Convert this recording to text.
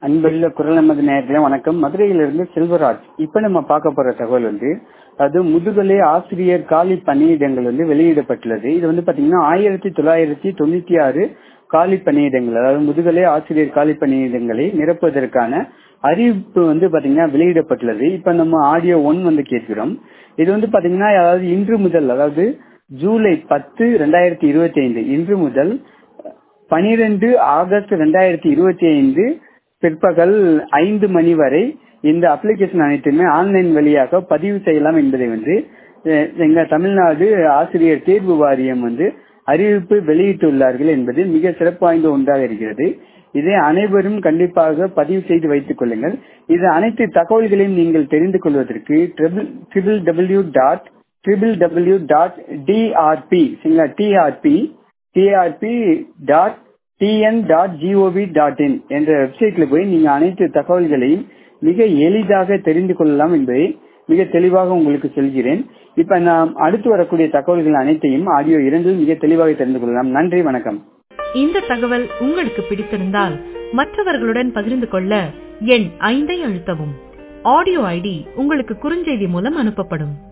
அன்புள்ள குரல் நமது நேயர்களே வணக்கம் மதுரையிலிருந்து செல்வராஜ் இப்ப நம்ம பார்க்க போற தகவல் வந்து அது முதுகலை ஆசிரியர் காலி பணியிடங்கள் வந்து வெளியிடப்பட்டுள்ளது இது வந்து பாத்தீங்கன்னா ஆயிரத்தி தொள்ளாயிரத்தி தொண்ணூத்தி ஆறு காலி பணியிடங்கள் அதாவது முதுகலை ஆசிரியர் காலி பணியிடங்களை நிரப்புவதற்கான அறிவிப்பு வந்து பாத்தீங்கன்னா வெளியிடப்பட்டுள்ளது இப்ப நம்ம ஆடியோ ஒன் வந்து கேட்கிறோம் இது வந்து பாத்தீங்கன்னா அதாவது இன்று முதல் அதாவது ஜூலை பத்து ரெண்டாயிரத்தி இருபத்தி ஐந்து இன்று முதல் பனிரெண்டு ஆகஸ்ட் ரெண்டாயிரத்தி இருபத்தி ஐந்து பிற்பகல் ஐந்து மணி வரை இந்த அப்ளிகேஷன் அனைத்துமே ஆன்லைன் வழியாக பதிவு செய்யலாம் என்பதை வந்து அஹ், எங்க தமிழ்நாடு ஆசிரியர் தேர்வு வாரியம் வந்து அறிவிப்பு வெளியிட்டுள்ளார்கள் என்பது மிக சிறப்பு வாய்ந்த ஒன்றாக இருக்கிறது இதை அனைவரும் கண்டிப்பாக பதிவு செய்து வைத்துக் கொள்ளுங்கள் இது அனைத்து தகவல்களையும் நீங்கள் தெரிந்து கொள்வதற்கு triple W dot triple W dot TRB சரிங்களா TRB TRB dot TN dot GOV dot in என்ற வெப்சைட்ல போய் நீங்க அனைத்து தகவல்களையும் மிக எளிதாக தெரிந்து கொள்ளலாம் என்பதை மிக தெளிவாக உங்களுக்கு சொல்கிறேன் இப்ப நாம் அடுத்து வரக்கூடிய தகவல்கள் அனைத்தையும் ஆடியோ இரண்டில் மிக தெளிவாக தெரிந்து கொள்ளலாம் நன்றி வணக்கம் இந்த தகவல் உங்களுக்கு பிடித்திருந்தால் மற்றவர்களுடன் பகிர்ந்து கொள்ள எண் ஐந்தை அழுத்தவும் ஆடியோ ஐடி உங்களுக்கு குறுஞ்செய்தி மூலம் அனுப்பப்படும்